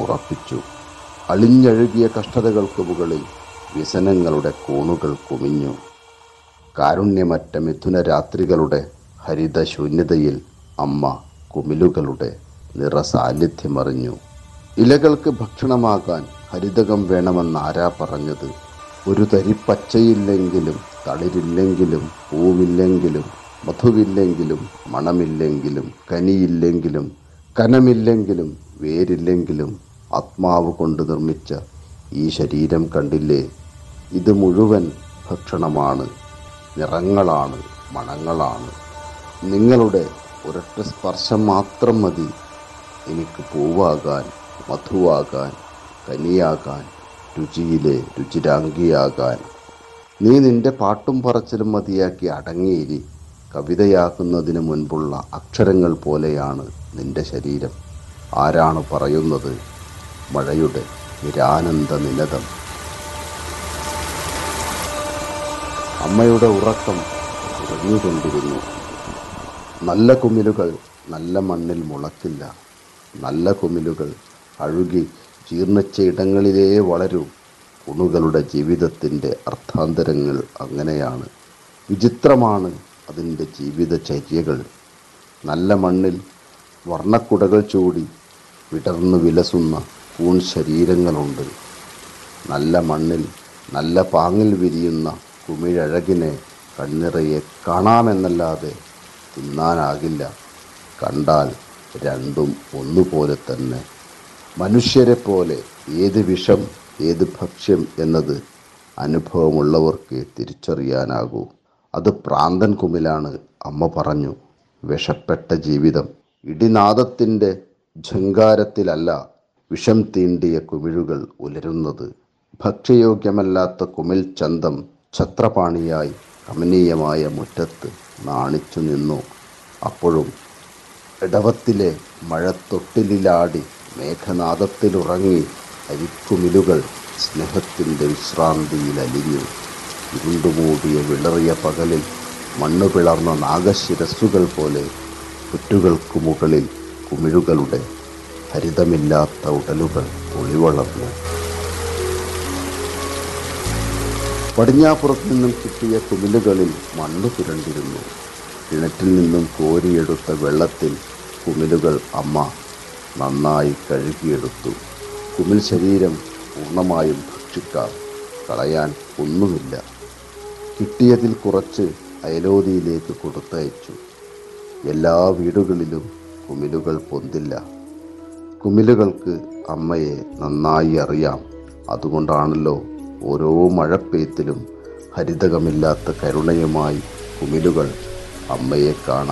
ഉറപ്പിച്ചു അളിഞ്ഞഴുകിയ കഷ്ടതകൾക്ക് മുകളിൽ വ്യസനങ്ങളുടെ കോണുകൾ കുമിഞ്ഞു കാരുണ്യമറ്റ മിഥുന രാത്രികളുടെ ഹരിത ശൂന്യതയിൽ അമ്മ കുമിലുകളുടെ നിറസാന്നിധ്യമറിഞ്ഞു ഇലകൾക്ക് ഭക്ഷണമാകാൻ ഹരിതകം വേണമെന്ന് ആരാ പറഞ്ഞത് ഒരു തരി പച്ചയില്ലെങ്കിലും തളിരില്ലെങ്കിലും പൂവില്ലെങ്കിലും മധുവില്ലെങ്കിലും മണമില്ലെങ്കിലും കനിയില്ലെങ്കിലും കനമില്ലെങ്കിലും വേരില്ലെങ്കിലും ആത്മാവ് കൊണ്ട് നിർമ്മിച്ച ഈ ശരീരം കണ്ടില്ലേ ഇത് മുഴുവൻ ഭക്ഷണമാണ് നിറങ്ങളാണ് മണങ്ങളാണ് നിങ്ങളുടെ ഒരൊറ്റ സ്പർശം മാത്രം മതി എനിക്ക് പൂവാകാൻ മധുവാകാൻ കനിയാകാൻ രുചിയിലെ രുചിരാംഗിയാകാൻ നീ നിന്റെ പാട്ടും പറച്ചിലും മതിയാക്കി അടങ്ങിയിരി കവിതയാക്കുന്നതിന് മുൻപുള്ള അക്ഷരങ്ങൾ പോലെയാണ് നിന്റെ ശരീരം ആരാണ് പറയുന്നത് മഴയുടെ നിരാനന്ദ നിനദം അമ്മയുടെ ഉറക്കം ഉറഞ്ഞുകൊണ്ടിരുന്നു നല്ല കുമിലുകൾ നല്ല മണ്ണിൽ മുളക്കില്ല നല്ല കുമിലുകൾ അഴുകി ജീർണിച്ച ഇടങ്ങളിലേ വളരൂ കുണുകളുടെ ജീവിതത്തിൻ്റെ അർത്ഥാന്തരങ്ങൾ അങ്ങനെയാണ് വിചിത്രമാണ് അതിൻ്റെ ജീവിതചര്യകൾ നല്ല മണ്ണിൽ വർണ്ണക്കുടകൾ ചൂടി വിടർന്നു വിലസുന്ന കൂൺ ശരീരങ്ങളുണ്ട് നല്ല മണ്ണിൽ നല്ല പാങ്ങിൽ വിരിയുന്ന കുമിഴഴകിനെ കണ്ണിറയെ കാണാമെന്നല്ലാതെ തിന്നാനാകില്ല കണ്ടാൽ രണ്ടും ഒന്നുപോലെ തന്നെ മനുഷ്യരെ പോലെ ഏത് വിഷം ഏത് ഭക്ഷ്യം എന്നത് അനുഭവമുള്ളവർക്ക് തിരിച്ചറിയാനാകൂ അത് പ്രാന്തൻ കുമിലാണ് അമ്മ പറഞ്ഞു വിഷപ്പെട്ട ജീവിതം ഇടിനാദത്തിൻ്റെ ഝങ്കാരത്തിലല്ല വിഷം തീണ്ടിയ കുമിഴുകൾ ഉലരുന്നത് ഭക്ഷ്യയോഗ്യമല്ലാത്ത കുമിൽ ചന്തം ഛത്രപാണിയായി കമനീയമായ മുറ്റത്ത് നാണിച്ചു നിന്നു അപ്പോഴും ഇടവത്തിലെ മഴത്തൊട്ടിലാടി മേഘനാദത്തിലുറങ്ങി അരിക്കുമിലുകൾ സ്നേഹത്തിൻ്റെ വിശ്രാന്തിയിൽ അലിഞ്ഞു ഇരുണ്ടുമൂടിയ വിളറിയ പകലിൽ മണ്ണു പിളർന്ന നാഗശിരസ്സുകൾ പോലെ ചുറ്റുകൾക്കു മുകളിൽ കുമിഴുകളുടെ ഹരിതമില്ലാത്ത ഉടലുകൾ ഒളിവളർന്നു പടിഞ്ഞാപ്പുറത്ത് നിന്നും കിട്ടിയ കുമിലുകളിൽ മണ്ണ് പുരണ്ടിരുന്നു കിണറ്റിൽ നിന്നും കോരിയെടുത്ത വെള്ളത്തിൽ കുമിലുകൾ അമ്മ നന്നായി കഴുകിയെടുത്തു കുമിൽ ശരീരം പൂർണ്ണമായും ഭക്ഷിക്കാം കളയാൻ ഒന്നുമില്ല കിട്ടിയതിൽ കുറച്ച് അയലോതിയിലേക്ക് കൊടുത്തയച്ചു എല്ലാ വീടുകളിലും കുമിലുകൾ പൊന്തില്ല കുമിലുകൾക്ക് അമ്മയെ നന്നായി അറിയാം അതുകൊണ്ടാണല്ലോ ഓരോ മഴപ്പെയ്ത്തിലും ഹരിതകമില്ലാത്ത കരുണയുമായി കുമിലുകൾ അമ്മയെ കാണാൻ